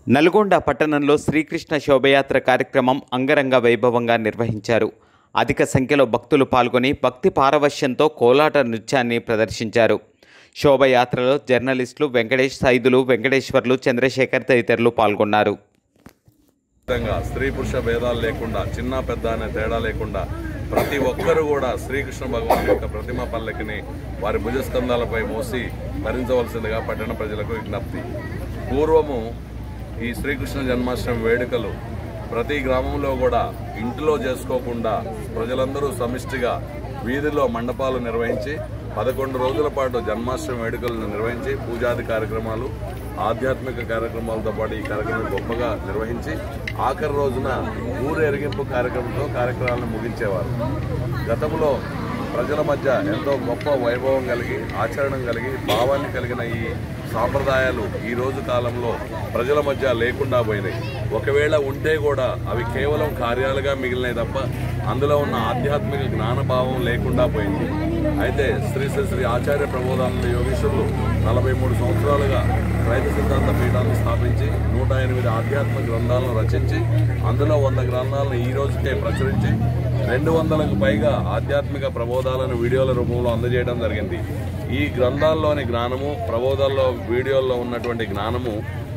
నల్గొండ పట్టణంలో శ్రీకృష్ణ శోభయాత్ర కార్యక్రమం అంగరంగ వైభవంగా నిర్వహించారు అధిక సంఖ్యలో భక్తులు పాల్గొని భక్తి పారవశ్యంతో కోలాట నృత్యాన్ని ప్రదర్శించారు శోభయాత్రలో జర్నలిస్టులు వెంకటేష్ సైదులు వెంకటేశ్వర్లు చంద్రశేఖర్ తదితరులు పాల్గొన్నారు విధంగా స్త్రీ పురుష భేదాలు లేకుండా చిన్న పెద్ద అనే తేడా లేకుండా ప్రతి ఒక్కరూ కూడా శ్రీకృష్ణ భగవాన్ యొక్క ప్రతిమ పల్లకిని వారి భుజస్కంధాలపై మోసి భరించవలసిందిగా పట్టణ ప్రజలకు విజ్ఞప్తి పూర్వము ఈ శ్రీకృష్ణ జన్మాష్టమి వేడుకలు ప్రతి గ్రామంలో కూడా ఇంటిలో చేసుకోకుండా ప్రజలందరూ సమిష్టిగా వీధిలో మండపాలు నిర్వహించి పదకొండు రోజుల పాటు జన్మాష్టమి వేడుకలను నిర్వహించి పూజాది కార్యక్రమాలు ఆధ్యాత్మిక కార్యక్రమాలతో పాటు ఈ కార్యక్రమం గొప్పగా నిర్వహించి ఆఖరి రోజున ఊరేగింపు కార్యక్రమంతో కార్యక్రమాలను ముగించేవారు గతంలో ప్రజల మధ్య ఎంతో గొప్ప వైభవం కలిగి ఆచరణ కలిగి భావాన్ని కలిగిన ఈ సాంప్రదాయాలు ఈ రోజు కాలంలో ప్రజల మధ్య లేకుండా పోయినాయి ఒకవేళ ఉంటే కూడా అవి కేవలం కార్యాలుగా మిగిలినాయి తప్ప అందులో ఉన్న ఆధ్యాత్మిక జ్ఞానభావం లేకుండా పోయింది అయితే శ్రీ శ్రీ శ్రీ ఆచార్య ప్రబోధానంద యోగేశ్వరులు నలభై మూడు సంవత్సరాలుగా రైతు సిద్ధాంత పీఠాన్ని స్థాపించి నూట ఎనిమిది ఆధ్యాత్మిక గ్రంథాలను రచించి అందులో వంద గ్రంథాలను ఈ రోజుకే ప్రచురించి రెండు వందలకు పైగా ఆధ్యాత్మిక ప్రబోధాలను వీడియోల రూపంలో అందజేయడం జరిగింది ఈ గ్రంథాల్లోని జ్ఞానము ప్రబోధాల్లో వీడియోల్లో ఉన్నటువంటి జ్ఞానము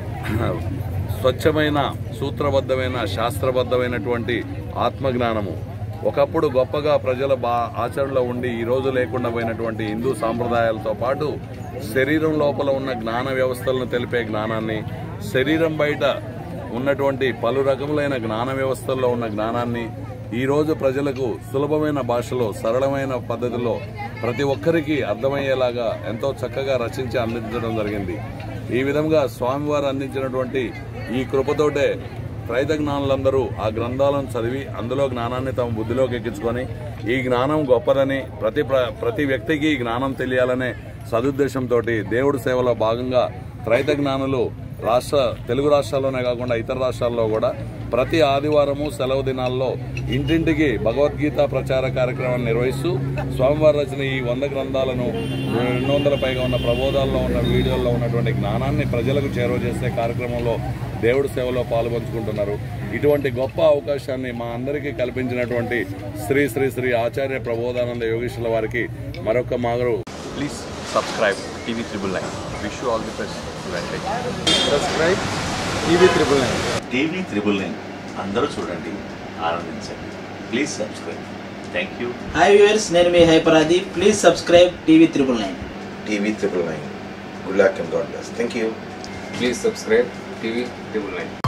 స్వచ్ఛమైన సూత్రబద్ధమైన శాస్త్రబద్ధమైనటువంటి ఆత్మజ్ఞానము ఒకప్పుడు గొప్పగా ప్రజల బా ఆచరణలో ఉండి ఈ రోజు లేకుండా పోయినటువంటి హిందూ సాంప్రదాయాలతో పాటు శరీరం లోపల ఉన్న జ్ఞాన వ్యవస్థలను తెలిపే జ్ఞానాన్ని శరీరం బయట ఉన్నటువంటి పలు రకములైన జ్ఞాన వ్యవస్థల్లో ఉన్న జ్ఞానాన్ని ఈ రోజు ప్రజలకు సులభమైన భాషలో సరళమైన పద్ధతిలో ప్రతి ఒక్కరికి అర్థమయ్యేలాగా ఎంతో చక్కగా రచించి అందించడం జరిగింది ఈ విధంగా స్వామివారు అందించినటువంటి ఈ కృపతోటే రైత జ్ఞానులందరూ ఆ గ్రంథాలను చదివి అందులో జ్ఞానాన్ని తమ బుద్ధిలోకి ఎక్కించుకొని ఈ జ్ఞానం గొప్పదని ప్రతి ప్ర- ప్రతి వ్యక్తికి ఈ జ్ఞానం తెలియాలనే సదుద్దేశంతో దేవుడి సేవలో భాగంగా రైత జ్ఞానులు రాష్ట్ర తెలుగు రాష్ట్రాల్లోనే కాకుండా ఇతర రాష్ట్రాల్లో కూడా ప్రతి ఆదివారము సెలవు దినాల్లో ఇంటింటికి భగవద్గీత ప్రచార కార్యక్రమాన్ని నిర్వహిస్తూ స్వామివారి రచన ఈ వంద గ్రంథాలను రెండు వందల పైగా ఉన్న ప్రబోధాల్లో ఉన్న వీడియోల్లో ఉన్నటువంటి జ్ఞానాన్ని ప్రజలకు చేరువ చేసే కార్యక్రమంలో దేవుడి సేవలో పాల్పంచుకుంటున్నారు ఇటువంటి గొప్ప అవకాశాన్ని మా అందరికీ కల్పించినటువంటి శ్రీ శ్రీ శ్రీ ఆచార్య ప్రబోధానంద యోగేశ్వర వారికి మరొక మాగరు Please subscribe TV Triple Nine. Wish you all the best. Advantage. Subscribe TV triple nine TV triple nine అందరూ చూడండి ఆనందించండి please subscribe thank you hi viewers నేను మీ హైపరాది please subscribe TV triple nine TV triple nine. Good luck and God bless. Thank you. Please subscribe TV triple nine